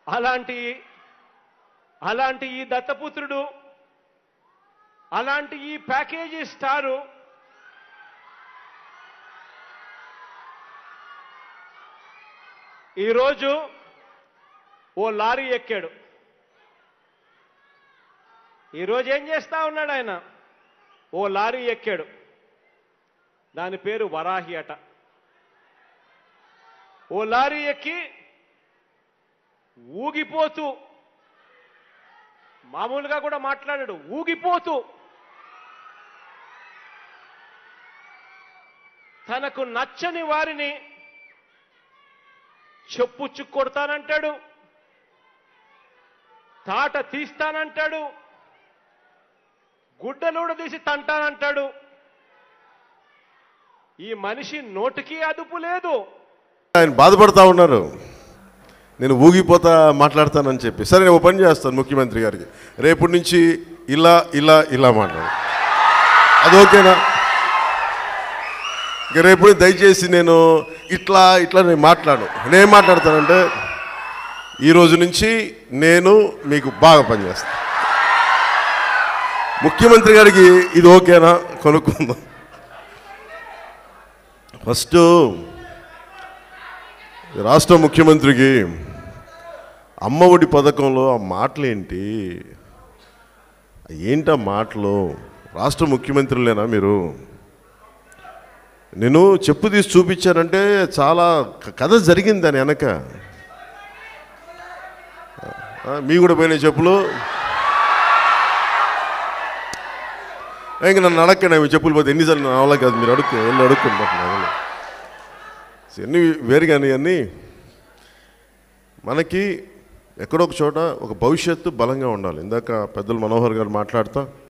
అలాంటి అలాంటి ఈ దత్తపుత్రుడు అలాంటి ఈ ప్యాకేజీ స్టారు ఈరోజు ఓ లారీ ఎక్కాడు ఈరోజు ఏం చేస్తా ఉన్నాడు ఆయన ఓ లారీ ఎక్కాడు దాని పేరు వరాహి అట ఓ లారీ ఎక్కి ఊగిపోతూ మామూలుగా కూడా మాట్లాడాడు ఊగిపోతూ తనకు నచ్చని వారిని చెప్పుచ్చు కొడతానంటాడు తాట తీస్తానంటాడు గుడ్డలూడ తీసి తంటానంటాడు ఈ మనిషి నోటికి అదుపు లేదు ఆయన బాధపడతా ఉన్నారు నేను ఊగిపోతా మాట్లాడతానని చెప్పి సరే నేను ఓ పని చేస్తాను ముఖ్యమంత్రి గారికి రేపటి నుంచి ఇలా ఇలా ఇలా మాట్లాడు అది ఓకేనా ఇక రేపు నుంచి దయచేసి నేను ఇట్లా ఇట్లా నేను మాట్లాడు నేను మాట్లాడతానంటే ఈ రోజు నుంచి నేను మీకు బాగా పనిచేస్తాను ముఖ్యమంత్రి గారికి ఇది ఓకేనా కొనుక్కుందాం ఫస్ట్ రాష్ట్ర ముఖ్యమంత్రికి అమ్మఒడి పథకంలో ఆ మాటలేంటి ఏంటి ఆ మాటలు రాష్ట్ర ముఖ్యమంత్రులేనా మీరు నేను చెప్పు తీసి చూపించానంటే చాలా క- కథ జరిగింది దాని వెనక ఆ, మీ కూడా పోయినాయి చెప్పులు ఇంక నన్ను అడగండి అవి చెప్పులు పోతే ఎన్నిసార్లు నా వల్ల కాదు మీరు అడుక్కు వెళ్ళి అడుక్కుంటున్నారు అన్నీ వేరు కానీ అన్నీ మనకి ఎక్కడో ఒక చోట ఒక భవిష్యత్తు బలంగా ఉండాలి ఇందాక పెద్దలు మనోహర్ గారు మాట్లాడుతా